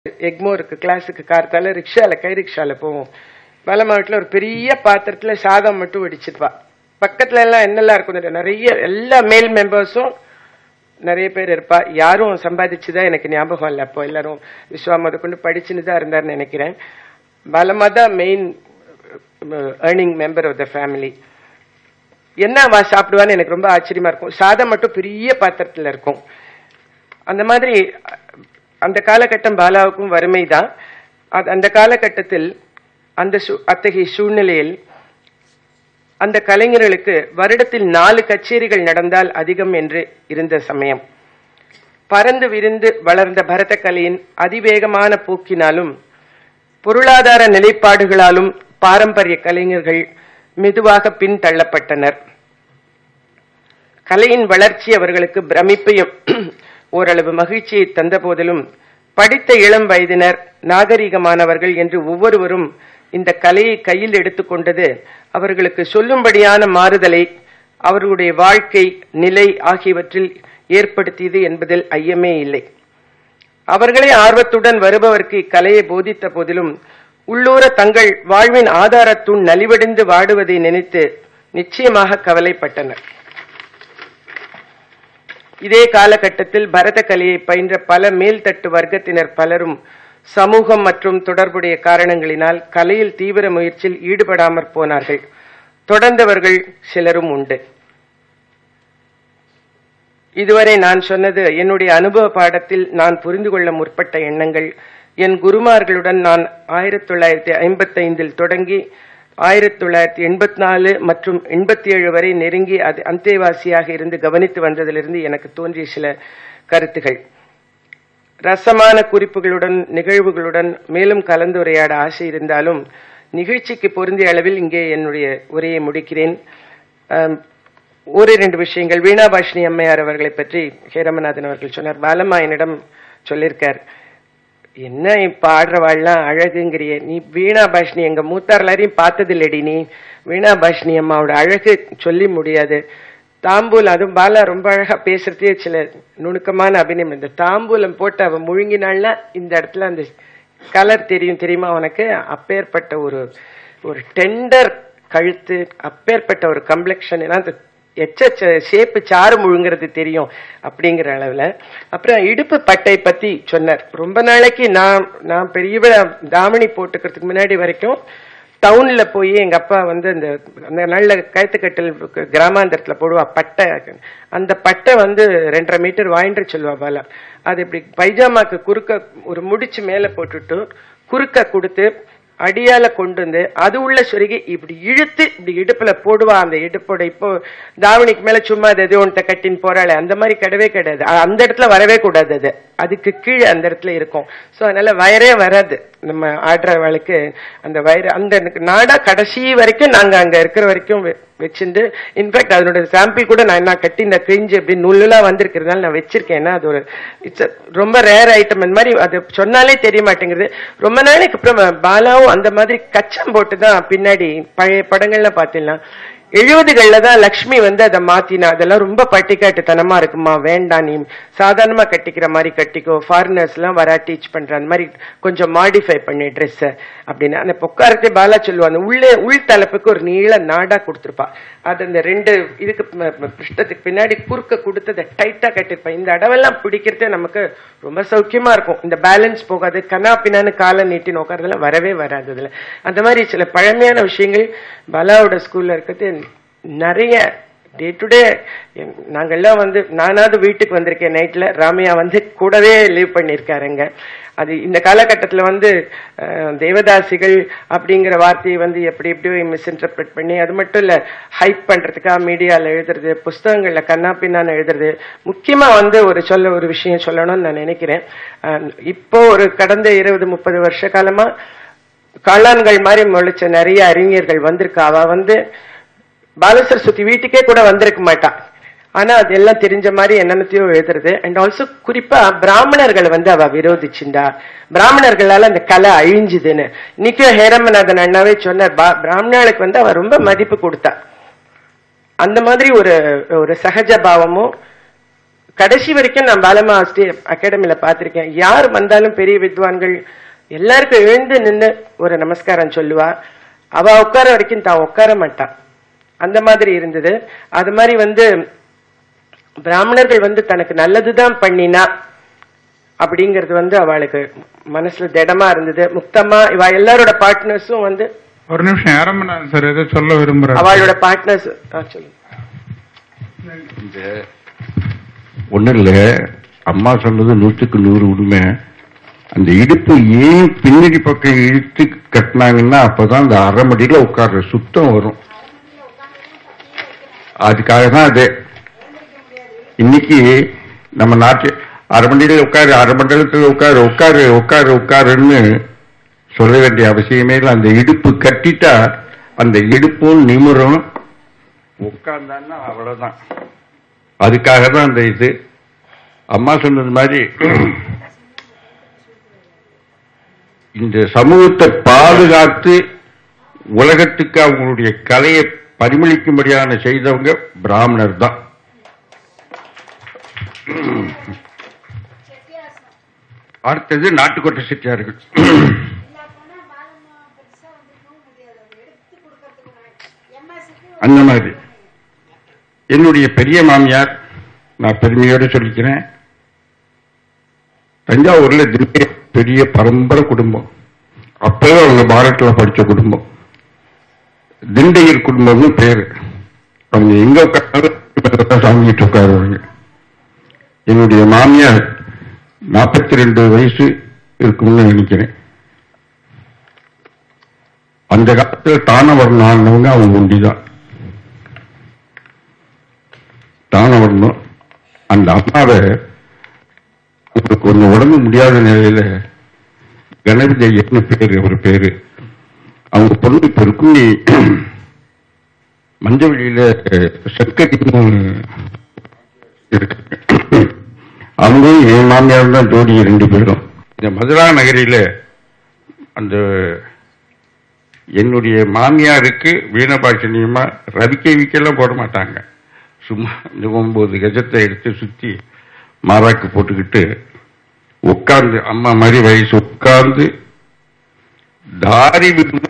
எக்மோருக்கு கிளாஸுக்கு கார்த்தால ரிக்ஷால கை ரிக்ஷால போவோம் வலமாவட்டில் ஒரு பெரிய பாத்திரத்துல சாதம் மட்டும் வடிச்சிருப்பா பக்கத்துல எல்லாம் என்னெல்லாம் இருக்கும் தெரியுமா? நிறைய எல்லா மேல் மெம்பர்ஸும் நிறைய பேர் இருப்பா யாரும் சம்பாதிச்சுதான் எனக்கு ஞாபகம் இல்லை அப்போ எல்லாரும் விஸ்வா முத கொண்டு படிச்சுன்னு தான் இருந்தாருன்னு நினைக்கிறேன் பலமா தான் main earning member of the family என்ன அவ சாப்பிடுவான்னு எனக்கு ரொம்ப ஆச்சரியமா இருக்கும் சாதம் மட்டும் பெரிய பாத்திரத்துல இருக்கும் அந்த மாதிரி அந்த காலகட்டம் பாலாவுக்கும் வறுமைதான் அது- அந்த காலகட்டத்தில் அந்த சூ- அத்தகைய சூழ்நிலையில் அந்த கலைஞர்களுக்கு வருடத்தில் நாலு கச்சேரிகள் நடந்தால் அதிகம் என்று இருந்த சமயம் பறந்து விரிந்து வளர்ந்த பரத கலையின் அதிவேகமான போக்கினாலும் பொருளாதார நிலைப்பாடுகளாலும் பாரம்பரிய கலைஞர்கள் மெதுவாக பின்தள்ளப்பட்டனர் கலையின் வளர்ச்சி அவர்களுக்கு பிரமிப்பையும் ஓரளவு மகிழ்ச்சியை தந்த போதிலும் படித்த இளம் வயதினர் நாகரிகமானவர்கள் என்று ஒவ்வொருவரும் இந்த கலையை கையில் எடுத்துக்கொண்டது அவர்களுக்கு சொல்லும்படியான மாறுதலை அவர்களுடைய வாழ்க்கை நிலை ஆகியவற்றில் ஏற்படுத்தியது என்பதில் ஐயமே இல்லை அவர்களே ஆர்வத்துடன் வருபவருக்கு இக்கலையை போதித்த போதிலும் உள்ளூர தங்கள் வாழ்வின் ஆதாரத்துள் நலிவடைந்து வாடுவதை நினைத்து நிச்சயமாக கவலைப்பட்டனர் இதே காலகட்டத்தில் பரத கலையை பயின்ற பல மேல்தட்டு வர்க்கத்தினர் பலரும் சமூகம் மற்றும் தொடர்புடைய காரணங்களினால் கலையில் தீவிர முயற்சியில் ஈடுபடாமற் போனார்கள் தொடர்ந்தவர்கள் சிலரும் உண்டு இதுவரை நான் சொன்னது என்னுடைய அனுபவ பாடத்தில் நான் புரிந்து கொள்ள முற்பட்ட எண்ணங்கள் என் குருமார்களுடன் நான் ஆயிரத்தி தொள்ளாயிரத்தி ஐம்பத்தி ஐந்தில் தொடங்கி ஆயிரத்தி தொள்ளாயிரத்தி எண்பத்தி நாலு மற்றும் எண்பத்தி ஏழு வரை நெருங்கி அது அந்தேவாசியாக இருந்து கவனித்து வந்ததிலிருந்து எனக்கு தோன்றிய சில கருத்துகள் ரசமான குறிப்புகளுடன் நிகழ்வுகளுடன் மேலும் கலந்துரையாட ஆசை இருந்தாலும் நிகழ்ச்சிக்கு பொருந்திய அளவில் இங்கே என்னுடைய உரையை முடிக்கிறேன் ஆம், ஒரு ரெண்டு விஷயங்கள் வீணாபாஷினி அம்மையார் அவர்களை பற்றி ஹேரமநாதன் அவர்கள் சொன்னார் பாலம்மா என்னிடம் சொல்லியிருக்கார் என்ன இப்ப ஆடுறவாள்லாம் அழகுங்கிறிய நீ வீணா பாஷினி எங்க மூத்தார் எல்லாரையும் பார்த்ததில்லடி நீ வீணா பாஷினி அம்மாவோட அழகு சொல்லி முடியாது தாம்பூலம் அதுவும் பாலா ரொம்ப அழகா பேசுறதே சில நுணுக்கமான அபிநயம் இந்த தாம்பூலம் போட்டு அவ முழுங்கினாள்னா இந்த இடத்துல அந்த கலர் தெரியும் தெரியுமா உனக்கு அப்பேற்பட்ட ஒரு ஒரு டெண்டர் கழுத்து அப்பேற்பட்ட ஒரு கம்ப்ளெக்ஷன் ஏன்னா அந்த எச்ச ஷேப்பு சாறு முழுங்கிறது தெரியும் அப்படிங்கிற அளவுல அப்புறம் இடுப்பு பட்டை பத்தி சொன்னார் ரொம்ப நாளைக்கு நான் நான் பெரிய தாவணி போட்டுக்கிறதுக்கு முன்னாடி வரைக்கும் டவுன்ல போய் எங்க அப்பா வந்து அந்த அந்த நல்ல கயத்துக்கட்டில் கிராமாந்தரத்துல போடுவா பட்டை அந்த பட்டை வந்து ரெண்டரை மீட்டர் வாங்கிட்டு சொல்லுவா பாலா அது இப்படி பைஜாமாக்கு குறுக்க ஒரு முடிச்சு மேல போட்டுட்டு குறுக்க கொடுத்து அடியால கொண்டு வந்து அது உள்ள சொருகி இப்படி இழுத்து இப்படி இடுப்புல போடுவா அந்த இடுப்போட இப்போ தாவணிக்கு மேல சும்மா அது எது ஒன்ட்ட கட்டின்னு போறாளே அந்த மாதிரி கிடையவே கிடையாது அ- அந்த இடத்துல வரவே கூடாது அது அதுக்கு கீழே அந்த இடத்துல இருக்கும் சோ அதனால வயரே வராது நம்ம ஆடுறவளுக்கு அந்த வயிறு அந்த நாடா கடைசி வரைக்கும் நாங்க அங்க இருக்கிற வரைக்கும் வெ- வச்சிருந்து இன்ஃபேக்ட் அதனோட சாம்பிள் கூட நான் என்ன கட்டி இந்த கிழிஞ்சு அப்படி நுல்லுலாம் வந்திருக்கிறதுனால நான் வச்சிருக்கேன் ஏன்னா அது ஒரு இட்ஸ் ரொம்ப ரேர் ஐட்டம் அந்த மாதிரி அது சொன்னாலே தெரிய மாட்டேங்குது ரொம்ப நாளைக்கு அப்புறம் பாலாவும் அந்த மாதிரி கச்சம் போட்டு தான் பின்னாடி பழைய படங்கள்ல பாத்தீங்கன்னா எழுபதுகள்ல தான் லக்ஷ்மி வந்து அதை மாத்தினா அதெல்லாம் ரொம்ப பட்டிக்காட்டுத்தனமா இருக்குமா வேண்டாம் நீ சாதாரணமா கட்டிக்கிற மாதிரி கட்டிக்கோ ஃபாரினர்ஸ் எல்லாம் வரா டீச் பண்ற அந்த மாதிரி கொஞ்சம் மாடிஃபை பண்ணி ட்ரெஸ் அப்படின்னு அந்த பொக்காரத்தை பாலா சொல்லுவாங்க உள்ளே உள் தலைப்புக்கு ஒரு நீள நாடா கொடுத்துருப்பா அது அந்த ரெண்டு இதுக்கு ம- ம- பிருஷ்டத்துக்கு பின்னாடி குறுக்க கொடுத்து அதை டைட்டா கட்டிருப்பா இந்த அடவெல்லாம் பிடிக்கிறதே நமக்கு ரொம்ப சௌக்கியமா இருக்கும் இந்த பேலன்ஸ் போகாது கனா பின்னான்னு காலை நீட்டி நோக்கிறதுலாம் வரவே வராது அதுல அந்த மாதிரி சில பழமையான விஷயங்கள் பாலாவோட ஸ்கூல்ல இருக்கிறது நிறைய டே டு டே நாங்கெல்லாம் வந்து நானாவது வீட்டுக்கு வந்திருக்கேன் நைட்ல ராமையா வந்து கூடவே லீவ் பண்ணியிருக்காருங்க அது இந்த காலகட்டத்துல வந்து அஹ், தேவதாசிகள் அப்படிங்கிற வார்த்தையை வந்து எப்படி எப்படி மிஸ்இன்டர்பிரட் பண்ணி அது மட்டும் இல்ல ஹைப் பண்றதுக்காக மீடியால எழுதுறது புஸ்தகங்கள்ல கண்ணா பின்னான்னு எழுதுறது முக்கியமா வந்து ஒரு சொல்ல ஒரு விஷயம் சொல்லணும்னு நான் நினைக்கிறேன் அஹ், இப்போ ஒரு கடந்த இருபது முப்பது வருஷ காலமா காளான்கள் மாதிரி முளைச்ச நிறைய அறிஞர்கள் வந்திருக்கா அவ வந்து பாலசரஸ்வதி வீட்டுக்கே கூட வந்திருக்க மாட்டா ஆனா அதெல்லாம் தெரிஞ்ச மாதிரி என்னென்னத்தையோ எழுதுறது அண்ட் ஆல்சோ குறிப்பா பிராமணர்களை வந்து அவ விரோதிச்சுண்டா பிராமணர்களால அந்த கலை அழிஞ்சுதுன்னு இன்னைக்கும் ஹேரமநாதன் அண்ணாவே சொன்னார் பா- பிராமணர்களுக்கு வந்து அவ ரொம்ப மதிப்பு கொடுத்தா அந்த மாதிரி ஒரு ஒரு சகஜ பாவமும் கடைசி வரைக்கும் நான் பாலமா ஸ்டே அகாடமில பார்த்திருக்கேன் யார் வந்தாலும் பெரிய வித்வான்கள் எல்லாருக்கும் எழுந்து நின்னு ஒரு நமஸ்காரம் சொல்லுவா அவ உட்கார வரைக்கும் தான் உட்கார மாட்டா அந்த மாதிரி இருந்தது அது மாதிரி வந்து பிராமணர்கள் வந்து தனக்கு நல்லதுதான் பண்ணினா அப்படிங்கிறது வந்து அவளுக்கு மனசுல திடமா இருந்தது முக்தமா இவ எல்லாரோட பார்ட்னர்ஸும் வந்து ஒரு நிமிஷம் ஆரம்பநாதன் சார் ஏதோ சொல்ல விரும்புறாரு அவளோட பார்ட்னர்ஸ் சொல்லுங்க இந்த ஒண்ணும் இல்ல அம்மா சொன்னது நூற்றுக்கு நூறு உண்மை அந்த இடுப்பு ஏன் பின்னாடி பக்கம் இழுத்து கட்டினாங்கன்னா அப்பதான் அந்த அரை மடியில உட்கார்ற சுத்தம் வரும் அதுக்காக தான் அது இன்னைக்கு நம்ம நாட்டு அரை மண்டியில உட்காரு அரை மண்டலத்துல உட்காரு உட்காரு உட்காரு உட்காருன்னு சொல்ல வேண்டிய அவசியமே இல்லை அந்த இடுப்பு கட்டிட்டா அந்த இடுப்பும் நிமிரும் உட்கார்ந்தான்னா அவ்வளவுதான் அதுக்காக தான் அந்த இது அம்மா சொன்னது மாதிரி இந்த சமூகத்தை பாதுகாத்து உலகத்துக்கு அவங்களுடைய கலையை பரிமளிக்கும்படியான செய்தவங்க பிராமணர் தான் அடுத்தது நாட்டுக்கோட்டை செட்டியார்கள் அந்த மாதிரி என்னுடைய பெரிய மாமியார் நான் பெருமையோடு சொல்லிக்கிறேன் தஞ்சாவூர்ல தில்லை பெரிய பரம்பரை குடும்பம் அப்பவே அவங்க பாரட்ல படிச்ச குடும்பம் திண்டையர் குடும்பம்னு பேரு அவங்க எங்க உட்கார்ந்தாலும் சாமிட்டு உட்காருவாங்க என்னுடைய மாமியார் நாற்பத்தி ரெண்டு வயசு இருக்கும்னு நினைக்கிறேன் அந்த காலத்துல தானவரம் ஆனவங்க அவங்க ஒண்டிதான் தானவரணும் அந்த அம்மாவை அவருக்கு கொஞ்சம் உடம்பு முடியாத நிலையில கணபதி ஐயர்னு பேரு அவர் பேரு அவங்க பொண்ணு இப்ப ருக்குமி மஞ்சவெளியில சர்க்கரைன்னு இருக்கு அவங்களும் என் மாமியார் தான் ஜோடி ரெண்டு பேரும் இந்த மதுரா நகரில அந்த என்னுடைய மாமியாருக்கு வீணபாஷணியமா ரவிக்கை விக்கெல்லாம் போட மாட்டாங்க சும்மா இந்த ஒன்பது கஜத்தை எடுத்து சுத்தி மாராக்கு போட்டுக்கிட்டு உட்கார்ந்து அம்மா மாதிரி வயசு உட்கார்ந்து தாரி விரும்பு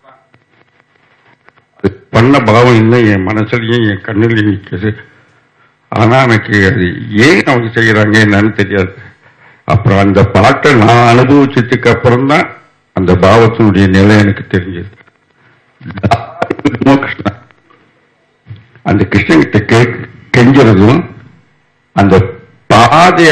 அது பண்ண பாவம் இன்னும் என் மனசுலயும் என் கண்ணுலயும் நிற்குது ஆனா எனக்கு அது ஏன் அவங்க செய்யறாங்க என்னன்னு தெரியாது அப்புறம் அந்த பாட்டை நான் அனுபவிச்சதுக்கு அப்புறம் தான் அந்த பாவத்தினுடைய நிலை எனக்கு தெரிஞ்சது தாரி விரும்போ கிருஷ்ணா அந்த கிருஷ்ணகிட்ட கே கெஞ்சுறதும் அந்த பாதைய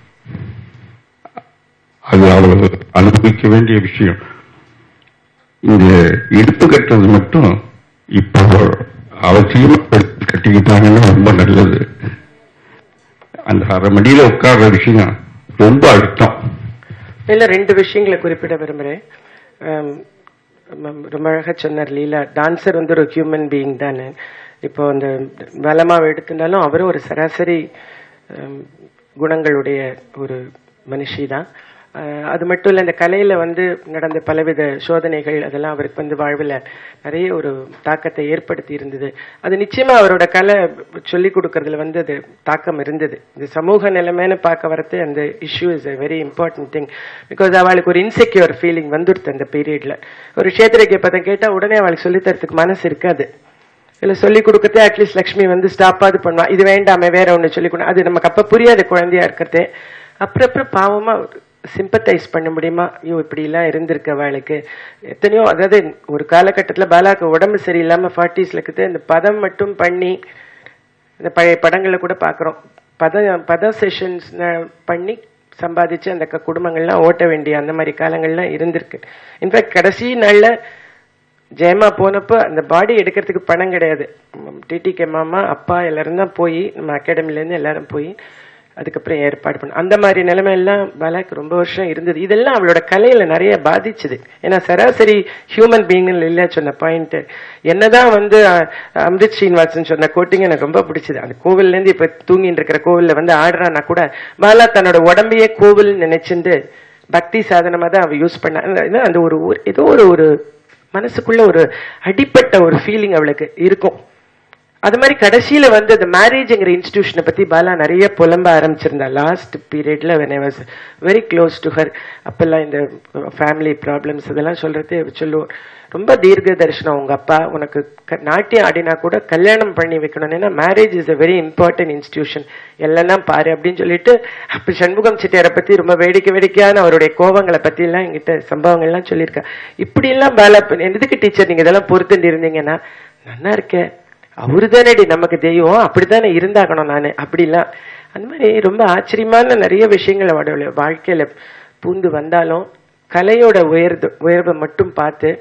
அது அவ்வளவு அனுபவிக்க வேண்டிய விஷயம் இந்த இடுப்பு கட்டுறது மட்டும் இப்போ அவசியமா எடுத்து கட்டிக்கிட்டாங்கன்னா ரொம்ப நல்லது அந்த அரை மடியில உட்கார்ற விஷயம் ரொம்ப அழுத்தம் இல்ல ரெண்டு விஷயங்களை குறிப்பிட விரும்புறேன் ஆம், ம- ரொம்ப அழகா சொன்னார் லீலா டான்சர் வந்து ஒரு ஹியூமன் பீயிங் தானே இப்போ அந்த வலமாவை எடுத்துட்டாலும் அவரும் ஒரு சராசரி ஆம், குணங்களுடைய ஒரு மனுஷி தான் ஆஹ், அது மட்டும் இல்ல இந்த கலையில வந்து நடந்த பலவித சோதனைகள் அதெல்லாம் அவருக்கு வந்து வாழ்வில் நிறைய ஒரு தாக்கத்தை ஏற்படுத்தி இருந்தது அது நிச்சயமா அவரோட கலை சொல்லி கொடுக்கறதுல வந்து அது தாக்கம் இருந்தது இந்த சமூக நிலைமைன்னு பார்க்க வரது அந்த issue is a very important thing because அவளுக்கு ஒரு இன்செக்யூர் ஃபீலிங் வந்துடுது அந்த பீரியட்ல ஒரு கஷேத்திரக்கு பதம் கேட்டா உடனே அவளுக்கு சொல்லி தரத்துக்கு மனசு இருக்காது இல்ல சொல்லி கொடுக்கறதே அட்லீஸ்ட் லக்ஷ்மி வந்து ஸ்டாப்பாது பண்ணுவா இது வேண்டாமே வேற ஒண்ணு சொல்லி கொடு அது நமக்கு அப்ப புரியாது குழந்தையா இருக்கிறதே அப்புறம் அப்புறம் பாவமா சிம்பத்தைஸ் பண்ண முடியுமா ஐயோ இப்படி எல்லாம் இருந்திருக்கு அவளுக்கு எத்தனையோ அதாவது ஒரு காலகட்டத்துல பாலாக்கு உடம்பு சரியில்லாம ஃபார்ட்டிஸ்ல இருக்குது இந்த பதம் மட்டும் பண்ணி இந்த பழைய படங்கள்ல கூட பாக்குறோம் பத பத செஷன்ஸ் பண்ணி சம்பாதிச்சு அந்த க- குடும்பங்கள்லாம் ஓட்ட வேண்டிய அந்த மாதிரி காலங்கள்லாம் இருந்திருக்கு இன்ஃபேக்ட் கடைசி நாள்ல ஜெயமா போனப்போ அந்த பாடி எடுக்கிறதுக்கு பணம் கிடையாது டிடிகே மாமா அப்பா எல்லாரும் தான் போய் நம்ம அகாடமில இருந்து எல்லாரும் போய் அதுக்கப்புறம் ஏற்பாடு பண்ண அந்த மாதிரி நிலைமை எல்லாம் பாலாக்கு ரொம்ப வருஷம் இருந்தது இதெல்லாம் அவளோட கலையில நிறைய பாதிச்சுது ஏன்னா சராசரி ஹியூமன் பீயிங் இல்ல சொன்ன பாயிண்ட் என்னதான் வந்து அஹ், அம்ரித் ஸ்ரீனிவாசன் சொன்ன கோட்டிங் எனக்கு ரொம்ப பிடிச்சது அந்த கோவில்ல இருந்து இப்ப தூங்கிட்டு இருக்கிற கோவில்ல வந்து ஆடுறான்னா கூட பாலா தன்னோட உடம்பையே கோவில் நினைச்சிருந்து பக்தி சாதனமா தான் அவ யூஸ் பண்ண அந்த- இது அந்த ஒரு ஒரு- ஏதோ ஒரு ஒரு மனசுக்குள்ள ஒரு அடிப்பட்ட ஒரு ஃபீலிங் அவளுக்கு இருக்கும் அது மாதிரி கடைசியில வந்து அந்த மேரேஜ்ங்கிற இன்ஸ்டிடியூஷனை பத்தி பாலா நிறைய புலம்ப ஆரம்பிச்சிருந்தா லாஸ்ட் பீரியட்ல when I was very close to her அப்பெல்லாம் இந்த ஃபேமிலி ப்ராப்ளம்ஸ் இதெல்லாம் சொல்றது சொல்லுவோம் ரொம்ப தீர்க்க தரிசனம் உங்க அப்பா உனக்கு க- நாட்டியம் ஆடினா கூட கல்யாணம் பண்ணி வைக்கணும் ஏன்னா marriage is a very important institution எல்லாம் பாரு அப்படின்னு சொல்லிட்டு அப்ப சண்முகம் செட்டியாரை பத்தி ரொம்ப வேடிக்கை வேடிக்கையான அவருடைய கோபங்களை பத்தி எல்லாம் என்கிட்ட சம்பவங்கள்லாம் சொல்லியிருக்கா இப்படி எல்லாம் பாலா பண்ணி- எதுக்கு டீச்சர் நீங்க இதெல்லாம் பொறுத்துட்டு இருந்தீங்கன்னா நல்லா இருக்கேன் அவரு தானடி நமக்கு தெய்வம் அப்படித்தானே இருந்தாகணும் நானு அப்படிலாம் அந்த மாதிரி ரொம்ப ஆச்சரியமான நிறைய விஷயங்கள் அவருடைய வாழ்க்கையில பூந்து வந்தாலும் கலையோட உயர்வு உயர்வை மட்டும் பார்த்து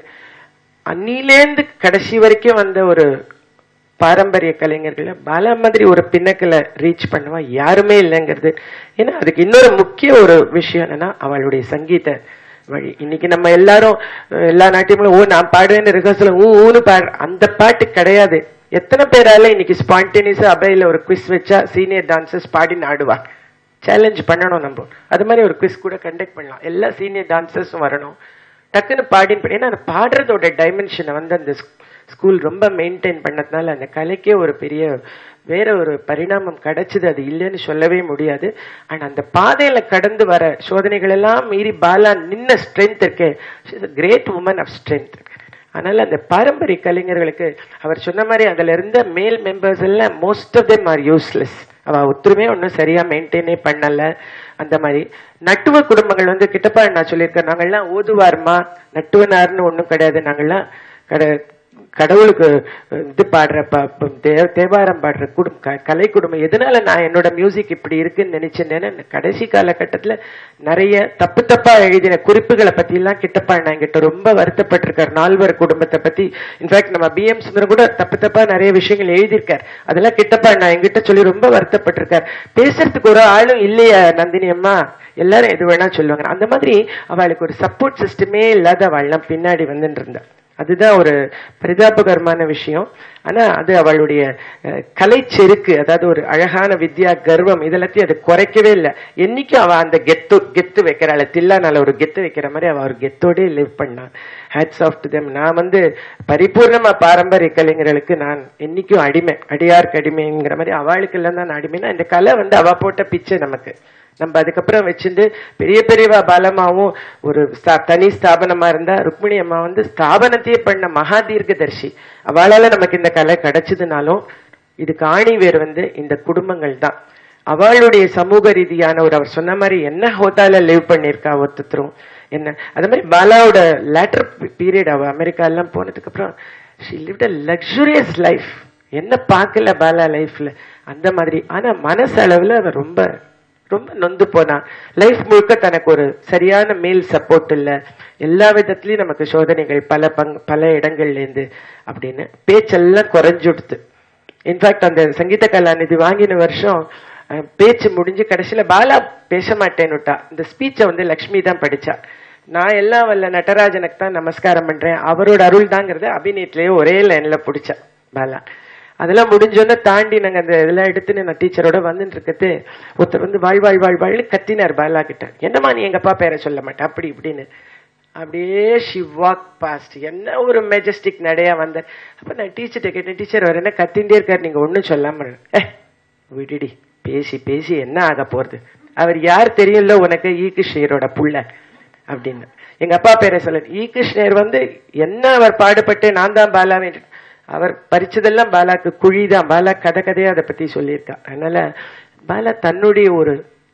அன்னிலேந்து கடைசி வரைக்கும் வந்த ஒரு பாரம்பரிய கலைஞர்கள பாலா மாதிரி ஒரு பின்னக்கல ரீச் பண்ணுவா யாருமே இல்லைங்கிறது ஏன்னா அதுக்கு இன்னொரு முக்கிய ஒரு விஷயம் என்னன்னா அவளுடைய சங்கீத வழி இன்னைக்கு நம்ம எல்லாரும் அஹ், எல்லா நாட்டியமும் ஓ நான் பாடுவேன்னு ரிஹர்சல் ஊ ஊன்னு பாடு அந்த பாட்டு கிடையாது எத்தனை பேரால இன்னைக்கு ஸ்பான்டேனியஸா அபையில ஒரு குவிஸ் வச்சா சீனியர் டான்சர்ஸ் பாடி நாடுவா சேலஞ்ச் பண்ணணும் நம்ம அது மாதிரி ஒரு குவிஸ் கூட கண்டக்ட் பண்ணலாம் எல்லா சீனியர் டான்சர்ஸும் வரணும் டக்குன்னு பாடின்னு பண்ணி- ஏன்னா அந்த பாடுறதோட டைமென்ஷனை வந்து அந்த ஸ்கூல் ரொம்ப மெயின்டைன் பண்ணதுனால அந்த கலைக்கே ஒரு பெரிய வேற ஒரு பரிணாமம் கிடைச்சது அது இல்லைன்னு சொல்லவே முடியாது ஆனா அந்த பாதையில கடந்து வர சோதனைகள் எல்லாம் மீறி பாலா நின்ன ஸ்ட்ரென்த் இருக்கே கிரேட் உமன் ஆஃப் ஸ்ட்ரென்த் அதனால அந்த பாரம்பரிய கலைஞர்களுக்கு அவர் சொன்ன மாதிரி அதுல இருந்த மேல் மெம்பர்ஸ் எல்லாம் most of them are useless அவ ஒத்துருமே ஒன்றும் சரியா மெயின்டைனே பண்ணல அந்த மாதிரி நட்டுவ குடும்பங்கள் வந்து கிட்டப்பா நான் சொல்லியிருக்கேன் நாங்கள்லாம் ஓதுவார்மா நட்டுவனார்னு ஒன்றும் கிடையாது நாங்கள்லாம் கட கடவுளுக்கு இது பாடுற ப- ப- தே- தேவாரம் பாடுற குடும் க- கலை குடும்பம் எதனால நான் என்னோட மியூசிக் இப்படி இருக்குன்னு நினைச்சேன்னு கடைசி காலகட்டத்துல நிறைய தப்பு தப்பா எழுதின குறிப்புகளை பத்தி எல்லாம் கிட்டப்பா நான் என்கிட்ட ரொம்ப வருத்தப்பட்டிருக்காரு நால்வர் குடும்பத்தை பத்தி இன்ஃபேக்ட் நம்ம பிஎம் சுந்தரம் கூட தப்பு தப்பா நிறைய விஷயங்கள் எழுதியிருக்கார் அதெல்லாம் கிட்டப்பா நான் என்கிட்ட சொல்லி ரொம்ப வருத்தப்பட்டிருக்கார் பேசுறதுக்கு ஒரு ஆளும் இல்லையா நந்தினி அம்மா எல்லாரும் எது வேணா சொல்லுவாங்க அந்த மாதிரி அவளுக்கு ஒரு சப்போர்ட் சிஸ்டமே இல்லாத அவள்லாம் பின்னாடி வந்துட்டு இருந்தா அதுதான் ஒரு பரிதாபகரமான விஷயம் ஆனா அது அவளுடைய அஹ், கலைச்செருக்கு அதாவது ஒரு அழகான வித்யா கர்வம் இதெல்லாத்தையும் அது குறைக்கவே இல்லை என்னைக்கும் அவ அந்த கெத்து கெத்து வைக்கிறாள் தில்லானால ஒரு கெத்து வைக்கிற மாதிரி அவ ஒரு கெத்தோடே லிவ் பண்ணான் ஹேட்ஸ் ஆஃப் டு தெம் நான் வந்து பரிபூர்ணமா பாரம்பரிய கலைஞர்களுக்கு நான் என்னைக்கும் அடிமை அடியார்க்கு அடிமைங்கிற மாதிரி அவளுக்கு எல்லாம் தான் நான் அடிமைனா இந்த கலை வந்து அவ போட்ட பிச்சை நமக்கு நம்ம அதுக்கப்புறம் வச்சிருந்து பெரிய பெரியவா பாலமாவும் ஒரு ஸ்தா- தனி ஸ்தாபனமா இருந்தா ருக்மிணி அம்மா வந்து ஸ்தாபனத்தையே பண்ண மகா தீர்க்கதர்ஷி அவளால நமக்கு இந்த கலை கிடைச்சதுனாலும் இதுக்கு ஆணி வேர் வந்து இந்த குடும்பங்கள் தான் அவளுடைய சமூக ரீதியான ஒரு அவர் சொன்ன மாதிரி என்ன ஹோட்டால லிவ் பண்ணியிருக்கா ஒருத்தரும் என்ன அது மாதிரி பாலாவோட லேட்டர் பீரியட் அவ அமெரிக்கா எல்லாம் போனதுக்கு அப்புறம் she lived a luxurious life என்ன பார்க்கல பாலா லைஃப்ல அந்த மாதிரி ஆனா மனசளவுல அவ ரொம்ப ரொம்ப நொந்து போனான் லைஃப் முழுக்க தனக்கு ஒரு சரியான மேல் சப்போர்ட் இல்ல எல்லா விதத்துலயும் நமக்கு சோதனைகள் பல பங் பல இடங்கள்ல இருந்து அப்படின்னு பேச்செல்லாம் குறைஞ்சுடுத்து இன்ஃபேக்ட் அந்த சங்கீத கலாநிதி வாங்கின வருஷம் அஹ், பேச்சு முடிஞ்சு கடைசியில பாலா பேச மாட்டேன்னுட்டா இந்த ஸ்பீச்சை வந்து லக்ஷ்மி தான் படிச்சா நான் எல்லாம் வல்ல நடராஜனுக்கு தான் நமஸ்காரம் பண்றேன் அவரோட அருள் தாங்கிறத அபிநயத்திலேயே ஒரே லைன்ல பிடிச்சா பாலா அதெல்லாம் முடிஞ்சோன்னு தாண்டி நாங்க அந்த இதெல்லாம் எடுத்துன்னு நான் டீச்சரோட வந்துட்டு இருக்கிறது ஒருத்தர் வந்து வாழ் வாழ் வாழ் வாழ்னு கத்தினார் பாலா கிட்ட என்னம்மா நீ எங்க அப்பா பேரை சொல்ல மாட்டேன் அப்படி இப்படின்னு அப்படியே ஷி வாக் பாஸ்ட் என்ன ஒரு மெஜஸ்டிக் நடையா வந்தார் அப்ப நான் டீச்சர்கிட்ட கேட்டேன் டீச்சர் அவர் என்ன கத்திண்டே இருக்காரு நீங்க ஒண்ணும் சொல்லாம ஏ விடுடி பேசி பேசி என்ன ஆக போறது அவர் யார் தெரியல உனக்கு ஈ கிருஷ்ணரோட புள்ள அப்படின்னு எங்க அப்பா பேரை சொல்ல ஈ கிருஷ்ணர் வந்து என்ன அவர் பாடுபட்டு நான் தான் பாலாவே அவர் பறிச்சதெல்லாம் பாலாக்கு குழி தான் பாலா கதை கதையா அதை பத்தி சொல்லியிருக்கா அதனால பாலா தன்னுடைய ஒரு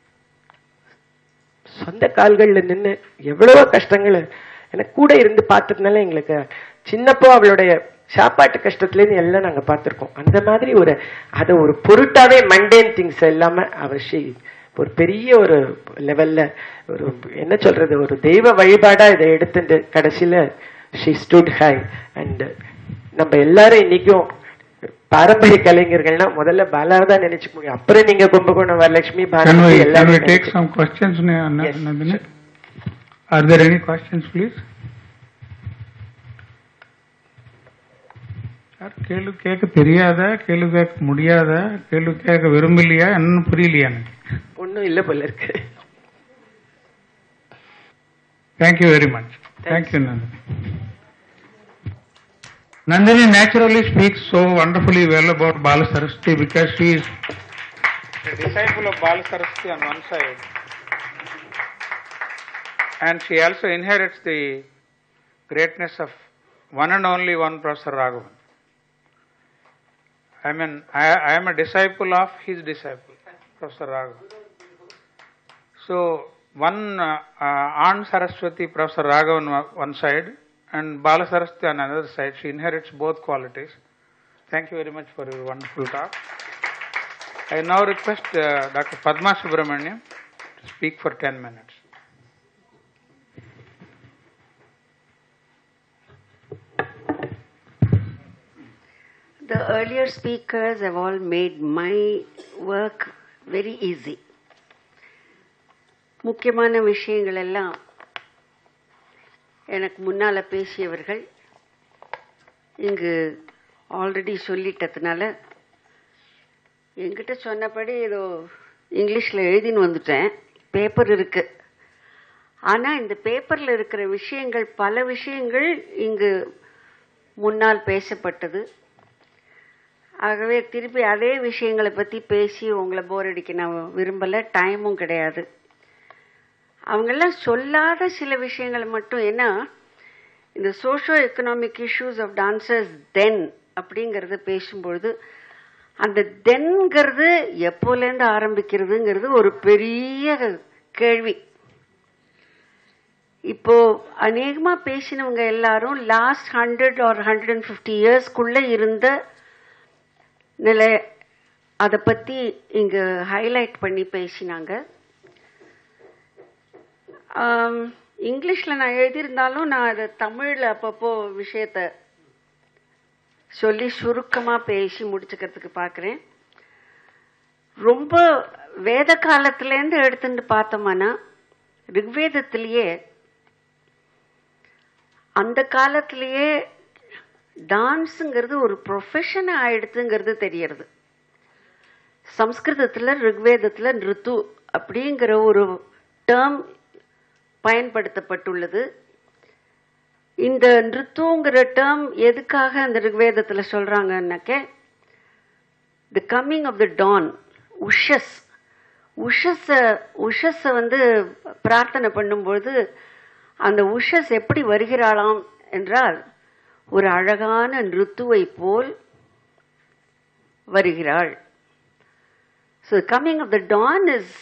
சொந்த கால்கள்ல நின்னு எவ்வளவோ கஷ்டங்கள் எனக்கு கூட இருந்து பார்த்ததுனால எங்களுக்கு சின்னப்போ அவளுடைய சாப்பாட்டு கஷ்டத்துல இருந்து எல்லாம் நாங்க பார்த்திருக்கோம் அந்த மாதிரி ஒரு அதை ஒரு பொருட்டாவே மண்டேன் திங்ஸ் இல்லாம அவர் ஷி ஒரு பெரிய ஒரு லெவல்ல ஒரு என்ன சொல்றது ஒரு தெய்வ வழிபாடா இதை எடுத்துட்டு கடைசியில ஷி ஸ்டுட் ஹை அண்ட் நம்ம எல்லாரும் இன்னைக்கும் பாரம்பரிய கலைஞர்கள்னா முதல்ல பாலாவை தான் நினைச்சுக்க முடியும் அப்புறம் நீங்க Kumbakonam Varalakshmi Can Bharathi we, can எல்லாரும் we take some questions, Na- Na- Yes, Nandini? Are there any questions, please? Sir கேள்வி கேட்க தெரியாதா கேள்வி கேட்க முடியாதா கேள்வி கேட்க விரும்பலையா என்னன்னு புரியலையா எனக்கு ஒண்ணும் இல்ல போல இருக்கு thank you very much thank you Nandini Nandini naturally speaks so wonderfully well about Bala Saraswati because she is a disciple of Bala Saraswati on one side. And she also inherits the greatness of one and only one Professor Raghavan. I mean, I, I am a disciple of his disciple, Professor Raghavan. So, one uh, uh, Ann Saraswati, Professor Raghavan on one side, and Bala Saraswati on another side. She inherits both qualities. Thank you very much for your wonderful talk. I now request uh, Dr. Padma Subramaniam to speak for 10 minutes. The earlier speakers have all made my work very easy. முக்கியமான விஷயங்கள் எல்லாம் எனக்கு முன்னால் பேசியவர்கள் இங்கு already சொல்லிட்டதுனால என்கிட்ட சொன்னபடி ஏதோ இங்கிலீஷில் எழுதின்னு வந்துட்டேன் பேப்பர் இருக்கு ஆனால் இந்த பேப்பரில் இருக்கிற விஷயங்கள் பல விஷயங்கள் இங்கு முன்னால் பேசப்பட்டது ஆகவே திருப்பி அதே விஷயங்களை பற்றி பேசி உங்களை போர் அடிக்க நான் விரும்பலை டைமும் கிடையாது அவங்கெல்லாம் சொல்லாத சில விஷயங்களை மட்டும் ஏன்னா இந்த socio economic issues of dancers then அப்படிங்கிறத பேசும்பொழுது அந்த தென்கிறது எப்போலேருந்து ஆரம்பிக்கிறதுங்கிறது ஒரு பெரிய கேள்வி இப்போ அநேகமா பேசினவங்க எல்லாரும் last hundred or hundred and fifty இயர்ஸ்க்குள்ள இருந்த நிலை அதை பத்தி இங்க ஹைலைட் பண்ணி பேசினாங்க ஆம், இங்கிலீஷ்ல நான் எழுதியிருந்தாலும் நான் அதை தமிழ்ல அப்பப்போ விஷயத்த சொல்லி சுருக்கமா பேசி முடிச்சுக்கிறதுக்கு பார்க்குறேன் ரொம்ப வேத காலத்திலேருந்து எடுத்துட்டு பார்த்தோம்னா ரிக்வேதத்திலேயே அந்த காலத்திலேயே டான்ஸுங்கிறது ஒரு ப்ரொஃபஷன் ஆயிடுதுங்கிறது தெரியறது சம்ஸ்கிருதத்துல ரிக்வேதத்துல நிருத்து அப்படிங்கிற ஒரு டேர்ம் பயன்படுத்தப்பட்டுள்ளது இந்த நிருத்துங்கிற டேர்ம் எதுக்காக அந்த ரிக்வேதத்துல சொல்றாங்கன்னாக்க the coming of the dawn Ushas உஷஸ உஷஸ வந்து பிரார்த்தனை பண்ணும்பொழுது அந்த உஷஸ் எப்படி வருகிறாளாம் என்றால் ஒரு அழகான நிருத்துவை போல் வருகிறாள் so coming of the dawn is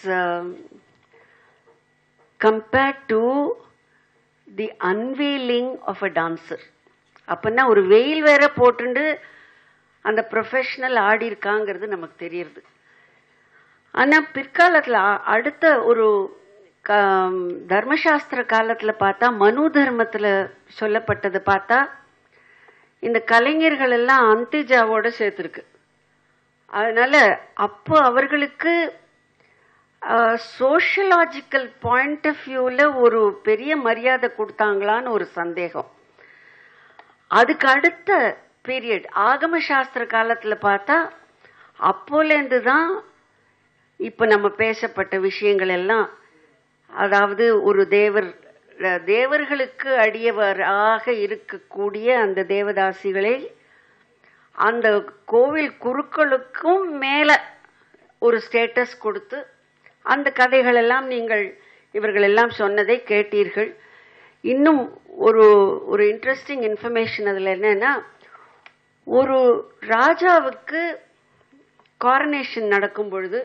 compared to the unveiling of a dancer அப்படின்னா ஒரு வெயில் வேற போட்டுண்டு அந்த ப்ரொஃபஷனல் ஆடி இருக்காங்கிறது நமக்கு தெரியுது ஆனா பிற்காலத்துல அ- அடுத்த ஒரு க- தர்மசாஸ்திர காலத்துல பார்த்தா மனு தர்மத்துல சொல்லப்பட்டது பார்த்தா இந்த கலைஞர்கள் எல்லாம் அந்திஜாவோட சேர்த்துருக்கு அதனால அப்போ அவர்களுக்கு சோஷியலாஜிக்கல் பாயிண்ட் ஆஃப் வியூல ஒரு பெரிய மரியாதை கொடுத்தாங்களான்னு ஒரு சந்தேகம் அதுக்கு அடுத்த பீரியட் ஆகம சாஸ்திர காலத்துல பார்த்தா அப்போலேருந்து தான் இப்ப நம்ம பேசப்பட்ட விஷயங்கள் எல்லாம் அதாவது ஒரு தேவர் தேவர்களுக்கு அடியவராக இருக்கக்கூடிய அந்த தேவதாசிகளை அந்த கோவில் குருக்களுக்கும் மேல ஒரு ஸ்டேட்டஸ் கொடுத்து அந்த கதைகள் எல்லாம் நீங்கள் இவர்கள் எல்லாம் சொன்னதை கேட்டீர்கள் இன்னும் ஒரு ஒரு இன்ட்ரெஸ்டிங் இன்ஃபர்மேஷன் அதுல என்னன்னா ஒரு ராஜாவுக்கு காரனேஷன் நடக்கும் பொழுது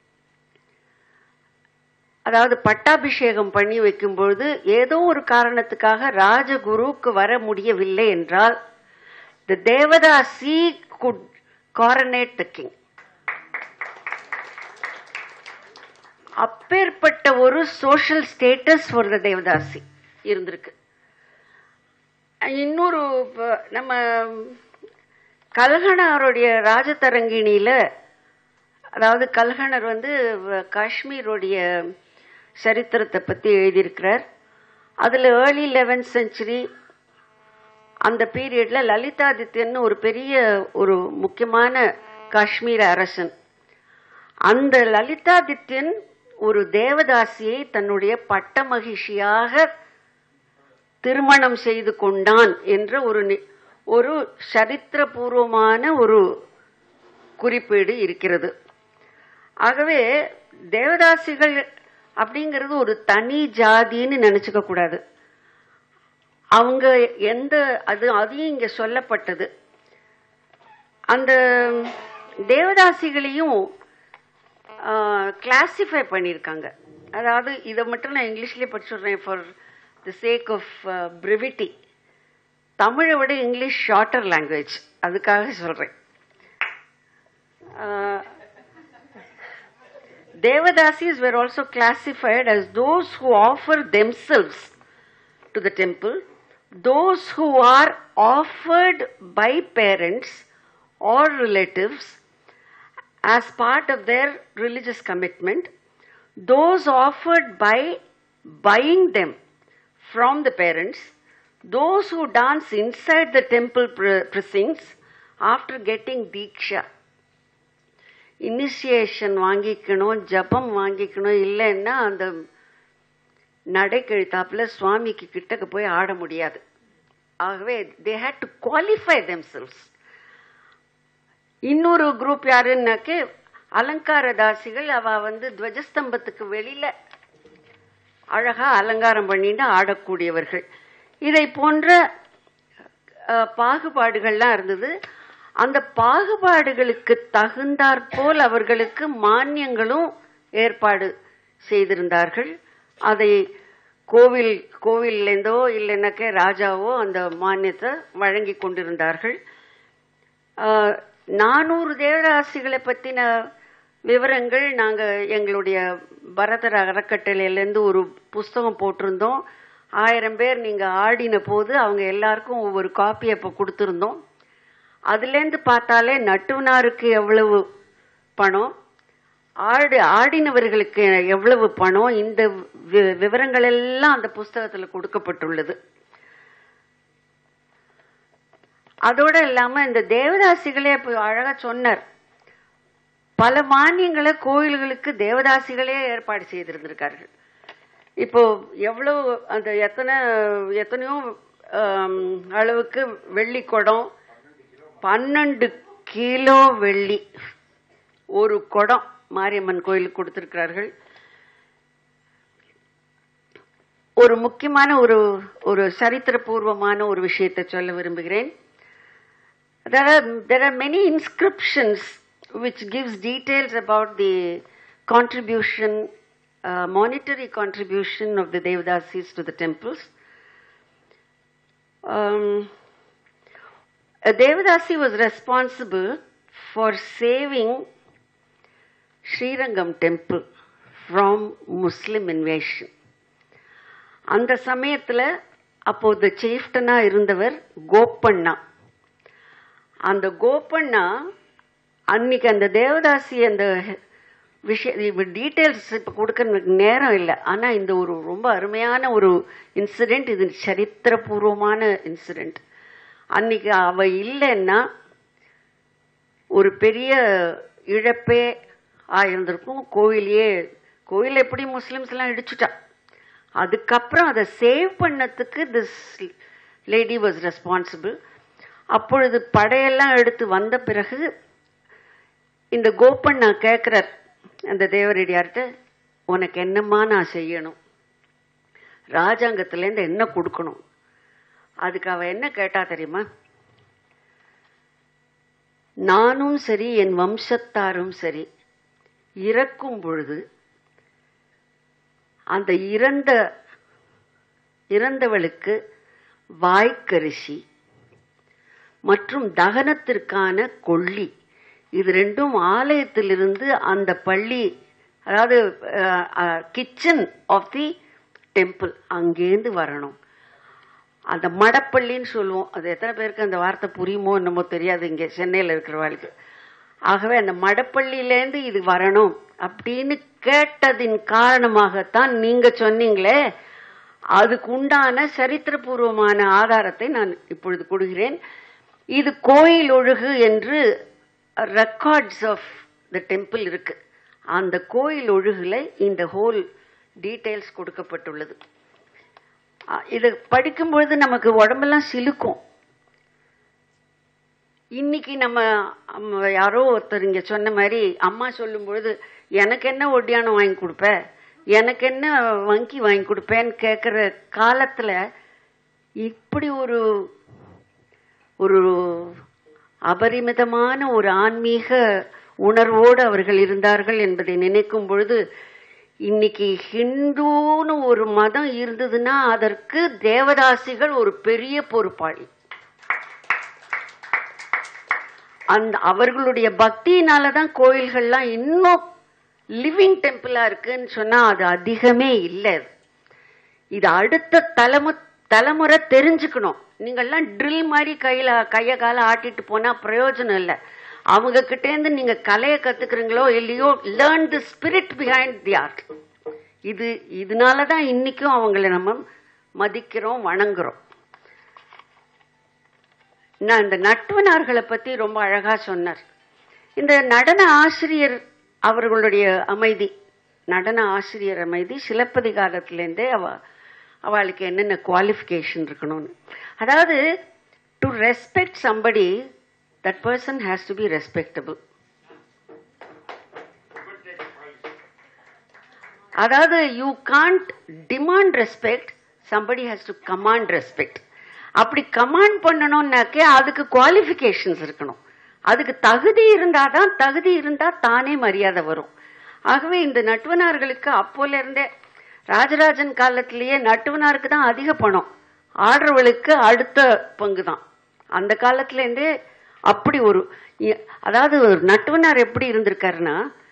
அதாவது பட்டாபிஷேகம் பண்ணி வைக்கும் பொழுது ஏதோ ஒரு காரணத்துக்காக ராஜகுருவுக்கு வர முடியவில்லை என்றால் the devadasi could coronate the king அப்பேற்பட்ட ஒரு social status for the devadasi இருந்திருக்கு இன்னொரு ப- நம்ம கல்கனாருடைய ராஜதரங்கிணியில அதாவது கல்கனர் வந்து வ- காஷ்மீருடைய சரித்திரத்தை பத்தி எழுதியிருக்கிறார் அதுல ஏர்லி லெவன்த் செஞ்சுரி அந்த பீரியட்ல லலிதாதித்யன்னு ஒரு பெரிய ஒரு முக்கியமான காஷ்மீர அரசன் அந்த லலிதாதித்யன் ஒரு தேவதாசியை தன்னுடைய பட்ட மகிழ்ச்சியாக திருமணம் செய்து கொண்டான் என்ற ஒரு நி- ஒரு சரித்திரபூர்வமான ஒரு குறிப்பீடு இருக்கிறது ஆகவே தேவதாசிகள் அப்படிங்கிறது ஒரு தனி ஜாதின்னு நினைச்சுக்க கூடாது அவங்க எந்த அது அதையும் இங்க சொல்லப்பட்டது அந்த தேவதாசிகளையும் கிளாசிஃபை பண்ணியிருக்காங்க அதாவது இதை மட்டும் நான் இங்கிலீஷ்லேயே படிச்சுடுறேன் ஃபார் தி சேக் ஆஃப் பிரிவிட்டி தமிழை விட இங்கிலீஷ் ஷார்ட்டர் லாங்குவேஜ் அதுக்காக சொல்கிறேன் Devadasis were also classified as those who offer themselves to the temple, those who are offered by parents or relatives as part of their religious commitment, those offered by buying them from the parents, those who dance inside the temple pre- precincts after getting diksha. Initiation வாங்கிக்கணும் ஜபம் வாங்கிக்கணும் இல்லைன்னா அந்த நடைக்கழுத்தாப்புல சுவாமிக்கு கிட்டக்க போய் ஆட முடியாது ஆகவே they had to qualify themselves இன்னொரு குரூப் யாருன்னாக்கு அலங்கார தாசிகள் அவ வந்து துவஜஸ்தம்பத்துக்கு வெளியில அழகா அலங்காரம் பண்ணிட்டு ஆடக்கூடியவர்கள் இதை போன்ற அஹ், பாகுபாடுகள்லாம் இருந்தது அந்த பாகுபாடுகளுக்கு தகுந்தாற்போல் அவர்களுக்கு மானியங்களும் ஏற்பாடு செய்திருந்தார்கள் அதை கோவில் கோவில்லேருந்தோ இல்லைன்னாக்க ராஜாவோ அந்த மானியத்தை வழங்கி கொண்டிருந்தார்கள் ஆஹ், நானூறு தேவராசிகளை பற்றின விவரங்கள் நாங்கள் எங்களுடைய பரதர் அறக்கட்டளையிலேருந்து ஒரு புஸ்தகம் போட்டிருந்தோம் ஆயிரம் பேர் நீங்கள் ஆடின போது அவங்க எல்லாருக்கும் ஒவ்வொரு காப்பி அப்போ கொடுத்துருந்தோம் அதுலேருந்து பார்த்தாலே நட்டுவனாருக்கு எவ்வளவு பணம் ஆடு ஆடினவர்களுக்கு எவ்வளவு பணம் இந்த வி- விவரங்கள் எல்லாம் அந்த புஸ்தகத்தில் கொடுக்கப்பட்டுள்ளது அதோட இல்லாம இந்த தேவதாசிகளே இப்போ அழகா சொன்னார் பல மானியங்களை கோயில்களுக்கு தேவதாசிகளே ஏற்பாடு செய்திருந்திருக்கார்கள் இப்போ எவ்வளவு அந்த எத்தனை எத்தனையோ ஆம், அளவுக்கு வெள்ளி குடம் பன்னெண்டு கிலோ வெள்ளி ஒரு குடம் மாரியம்மன் கோயிலுக்கு கொடுத்திருக்கிறார்கள் ஒரு முக்கியமான ஒரு ஒரு சரித்திரபூர்வமான ஒரு விஷயத்தை சொல்ல விரும்புகிறேன் there are there are many inscriptions which gives details about the contribution uh, monetary contribution of the devadasis to the temples um, a devadasi was responsible for saving Srirangam temple from Muslim invasion அந்த சமயத்தில் அப்போது சீஃப்டனா இருந்தவர் கோப்பண்ணா அந்த கோப்பண்ணா அன்னைக்கு அந்த தேவதாசி அந்த விஷய details இப்போ கொடுக்க எனக்கு நேரம் இல்லை ஆனால் இந்த ஒரு ரொம்ப அருமையான ஒரு இன்சிடெண்ட் இது சரித்திரபூர்வமான இன்சிடெண்ட் அன்னைக்கு அவ இல்லைன்னா ஒரு பெரிய இழப்பே ஆயிருந்திருக்கும் கோயிலையே கோயில் எப்படி முஸ்லிம்ஸ் எல்லாம் இடிச்சுட்டா அதுக்கப்புறம் அதை சேவ் பண்ணதுக்கு திஸ் லேடி வாஸ் ரெஸ்பான்சிபிள் அப்பொழுது படையெல்லாம் எடுத்து வந்த பிறகு இந்த கோப்பன் நான் கேட்குறார் அந்த தேவரெடியார்கிட்ட உனக்கு என்னம்மா நான் செய்யணும் ராஜாங்கத்திலேருந்து என்ன கொடுக்கணும் அதுக்கு அவ என்ன கேட்டா தெரியுமா நானும் சரி என் வம்சத்தாரும் சரி இறக்கும் பொழுது அந்த இறந்த இறந்தவளுக்கு வாய்க்கரிசி மற்றும் தகனத்திற்கான கொள்ளி இது ரெண்டும் ஆலயத்திலிருந்து அந்த பள்ளி அதாவது கிச்சன் ஆஃப் தி டெம்பிள் அங்கேருந்து வரணும் அந்த மடப்பள்ளின்னு சொல்லுவோம் அது எத்தனை பேருக்கு அந்த வார்த்தை புரியுமோ என்னமோ தெரியாது இங்கே சென்னையில் இருக்கிறவர்களுக்கு ஆகவே அந்த மடப்பள்ளியிலேருந்து இது வரணும் அப்படின்னு கேட்டதின் காரணமாகத்தான் நீங்க சொன்னீங்களே அதுக்கு உண்டான சரித்திரபூர்வமான ஆதாரத்தை நான் இப்பொழுது கொடுக்கிறேன் இது கோயில் ஒழுகு என்று ரெக்கார்ட்ஸ் ஆஃப் த டெம்பிள் இருக்கு அந்த கோயில் ஒழுகுல இந்த ஹோல் டீட்டெயில்ஸ் கொடுக்கப்பட்டுள்ளது அஹ் இது படிக்கும்பொழுது நமக்கு உடம்பெல்லாம் சிலுக்கும் இன்னைக்கு நம்ம அம்ம- யாரோ ஒருத்தர் இங்க சொன்ன மாதிரி அம்மா சொல்லும் பொழுது எனக்கு என்ன ஒட்டியானம் வாங்கி கொடுப்ப எனக்கு என்ன வங்கி வாங்கி கொடுப்பேன்னு கேட்குற காலத்துல இப்படி ஒரு ஒரு அபரிமிதமான ஒரு ஆன்மீக உணர்வோடு அவர்கள் இருந்தார்கள் என்பதை நினைக்கும் பொழுது இன்னைக்கு ஹிந்துன்னு ஒரு மதம் இருந்ததுன்னா அதற்கு தேவதாசிகள் ஒரு பெரிய பொறுப்பாளி அந்த அவர்களுடைய பக்தியினால தான் கோயில்கள்லாம் இன்னும் லிவிங் டெம்பிளா இருக்குன்னு சொன்னா அது அதிகமே இல்லை இது அடுத்த தலைமு தலைமுறை தெரிஞ்சுக்கணும் நீங்கள்லாம் ட்ரில் மாதிரி கையில கைய கால ஆட்டிட்டு போனா பிரயோஜனம் இல்லை அவங்க கிட்ட இருந்து நீங்க கலையை கத்துக்கிறீங்களோ இல்லையோ learn the spirit behind the art இது இதனால தான் இன்னைக்கும் அவங்கள நம்ம மதிக்கிறோம் வணங்குறோம் நான் இந்த நட்பனார்களை பத்தி ரொம்ப அழகா சொன்னார் இந்த நடன ஆசிரியர் அவர்களுடைய அமைதி நடன ஆசிரியர் அமைதி சிலப்பதிகாரத்திலேருந்தே அவ அவளுக்கு என்னென்ன குவாலிஃபிகேஷன் இருக்கணும்னு அதாவது to respect somebody that person has to be respectable அதாவது you can't demand respect somebody has to command respect அப்படி கமாண்ட் பண்ணணும்னாக்கே அதுக்கு குவாலிஃபிகேஷன்ஸ் இருக்கணும் அதுக்கு தகுதி இருந்தாதான் தகுதி இருந்தா தானே மரியாதை வரும் ஆகவே இந்த நட்டுவனார்களுக்கு அப்போல இருந்தே ராஜராஜன் காலத்திலேயே நட்டுவனாருக்கு தான் அதிக பணம் ஆடுறவளுக்கு அடுத்த பங்கு தான் அந்த காலத்துல இருந்தே அப்படி ஒரு இ- அதாவது ஒரு நட்டுவனார் எப்படி இருந்திருக்காருன்னா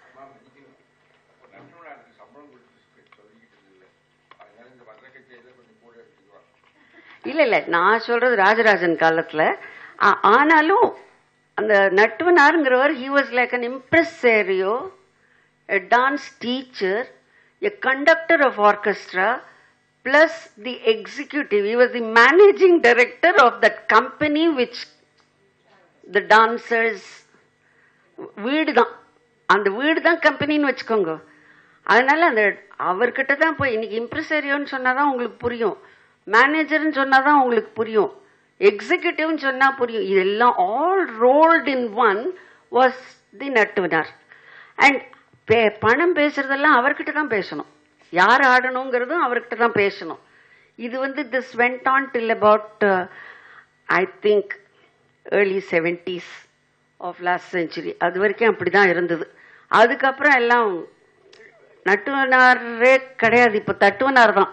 இல்ல இல்ல நான் சொல்றது ராஜராஜன் காலத்துல ஆ- ஆனாலும் அந்த நட்டுவனாருங்கிறவர் he was like an impresario a dance teacher a conductor of orchestra plus the executive he was the managing director of that company which the dancers வீடு தான் அந்த வீடு தான் கம்பெனின்னு வச்சுக்கோங்க அதனால அந்த அவர்கிட்ட தான் போய் இன்னைக்கு இம்ப்ரெசரியோன்னு சொன்னாதான் உங்களுக்கு புரியும் மேனேஜர்னு சொன்னாதான் உங்களுக்கு புரியும் எக்ஸிகியூட்டிவ்னு சொன்னா புரியும் இதெல்லாம் all rolled in one was the nattuvanar and pay பணம் பேசுறதெல்லாம் அவர்கிட்ட தான் பேசணும் யார் ஆடணுங்கிறதும் அவர்கிட்ட தான் பேசணும் இது வந்து this went on till about I think early seventies of last century அது வரைக்கும் அப்படிதான் இருந்தது அதுக்கப்புறம் எல்லாம் நட்டுவனாரே கிடையாது இப்ப தட்டுவனார் தான்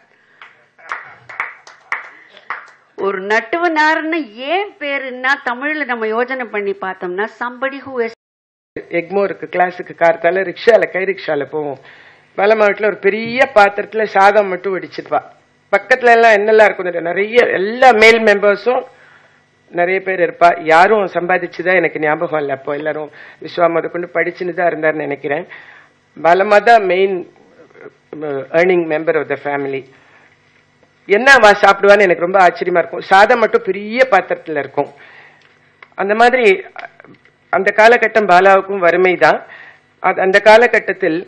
ஒரு நட்டுவனார்னு ஏன் பேருன்னா தமிழ்ல நம்ம யோசனை பண்ணி பார்த்தோம்னா சம்படி ஹூ எக்மோருக்கு கிளாஸுக்கு கார்த்தால ரிக்ஷால கை ரிக்ஷால போவோம் வலமாவட்டில் ஒரு பெரிய பாத்திரத்துல சாதம் மட்டும் வடிச்சிருப்பா பக்கத்துல எல்லாம் என்னெல்லாம் இருக்கும் தெரியுமா? நிறைய எல்லா மேல் மெம்பர்ஸும் நிறைய பேர் இருப்பா யாரும் சம்பாதிச்சுதான் எனக்கு ஞாபகம் இல்லை அப்போ எல்லாரும் விஸ்வா முத கொண்டு படிச்சுன்னு தான் இருந்தாருன்னு நினைக்கிறேன் பலமா தான் main earning member of the family என்ன அவ சாப்பிடுவான்னு எனக்கு ரொம்ப ஆச்சரியமா இருக்கும் சாதம் மட்டும் பெரிய பாத்திரத்துல இருக்கும் அந்த மாதிரி அ- அந்த காலகட்டம் பாலாவுக்கும் வறுமைதான் அது- அந்த காலகட்டத்தில்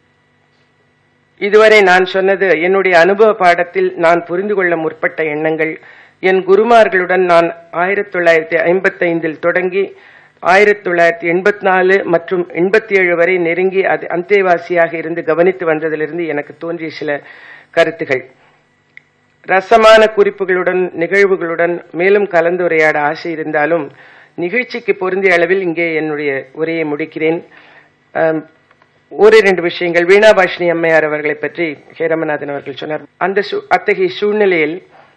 இதுவரை நான் சொன்னது என்னுடைய அனுபவ பாடத்தில் நான் புரிந்து கொள்ள முற்பட்ட எண்ணங்கள் என் குருமார்களுடன் நான் ஆயிரத்தி தொள்ளாயிரத்தி ஐம்பத்தி ஐந்தில் தொடங்கி ஆயிரத்தி தொள்ளாயிரத்தி எண்பத்தி நாலு மற்றும் எண்பத்தி ஏழு வரை நெருங்கி அது அந்தேவாசியாக இருந்து கவனித்து வந்ததிலிருந்து எனக்கு தோன்றிய சில கருத்துகள் ரசமான குறிப்புகளுடன் நிகழ்வுகளுடன் மேலும் கலந்துரையாட ஆசை இருந்தாலும் நிகழ்ச்சிக்கு பொருந்திய அளவில் இங்கே என்னுடைய உரையை முடிக்கிறேன் ஆம், ஒரு இரண்டு விஷயங்கள் வீணாபாஷினி அம்மையார் அவர்களை பற்றி ஹேரமநாதன் அவர்கள் சொன்னார் அந்த சூ- அத்தகைய சூழ்நிலையில்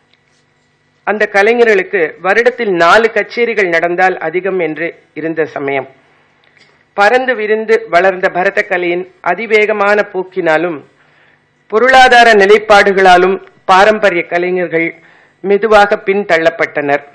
அந்த கலைஞர்களுக்கு வருடத்தில் நாலு கச்சேரிகள் நடந்தால் அதிகம் என்று இருந்த சமயம் பறந்து விரிந்து வளர்ந்த பரத கலையின் அதிவேகமான போக்கினாலும் பொருளாதார நிலைப்பாடுகளாலும் பாரம்பரிய கலைஞர்கள் மெதுவாக பின்தள்ளப்பட்டனர்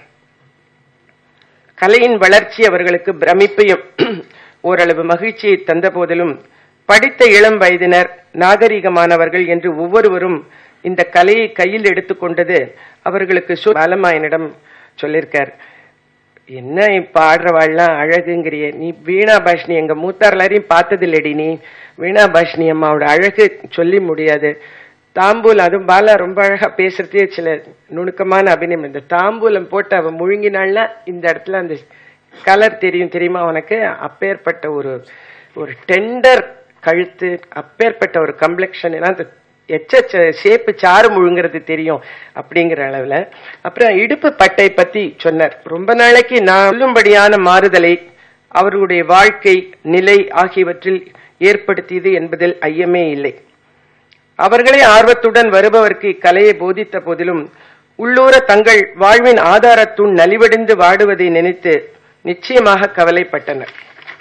கலையின் வளர்ச்சி அவர்களுக்கு பிரமிப்பையும் ஓரளவு மகிழ்ச்சியை தந்த போதிலும் படித்த இளம் வயதினர் நாகரிகமானவர்கள் என்று ஒவ்வொருவரும் இந்த கலையை கையில் எடுத்துக்கொண்டது அவர்களுக்கு சு- பாலம்மா என்னிடம் சொல்லியிருக்கார் என்ன இப்ப ஆடுறவாள்லாம் அழகுங்கிறிய நீ வீணா பாஷினி எங்க மூத்தார் எல்லாரையும் பார்த்ததில்லடி நீ வீணா பாஷினி அம்மாவோட அழகு சொல்லி முடியாது தாம்பூலம் அதுவும் பாலா ரொம்ப அழகா பேசுறதே சில நுணுக்கமான அபிநயம் இந்த தாம்பூலம் போட்டு அவ முழுங்கினாள்னா இந்த இடத்துல அந்த கலர் தெரியும் தெரியுமா உனக்கு அப்பேற்பட்ட ஒரு ஒரு டெண்டர் கழுத்து அப்பேற்பட்ட ஒரு கம்ப்ளெக்ஷன் அந்த எச்ச ஷேப்பு சாறு முழுங்கிறது தெரியும் அப்படிங்கிற அளவுல அப்புறம் இடுப்பு பட்டை பத்தி சொன்னார் ரொம்ப நாளைக்கு நான் சொல்லும்படியான மாறுதலை அவர்களுடைய வாழ்க்கை நிலை ஆகியவற்றில் ஏற்படுத்தியது என்பதில் ஐயமே இல்லை அவர்களே ஆர்வத்துடன் வருபவருக்கு இக்கலையை போதித்த போதிலும் உள்ளூர தங்கள் வாழ்வின் ஆதாரத்துள் நலிவடைந்து வாடுவதை நினைத்து நிச்சயமாக கவலைப்பட்டனர்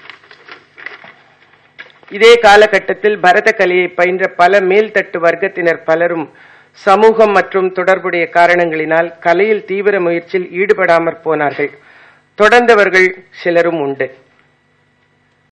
இதே காலகட்டத்தில் பரத கலையை பயின்ற பல மேல்தட்டு வர்க்கத்தினர் பலரும் சமூகம் மற்றும் தொடர்புடைய காரணங்களினால் கலையில் தீவிர முயற்சியில் ஈடுபடாமற் போனார்கள் தொடர்ந்தவர்கள் சிலரும் உண்டு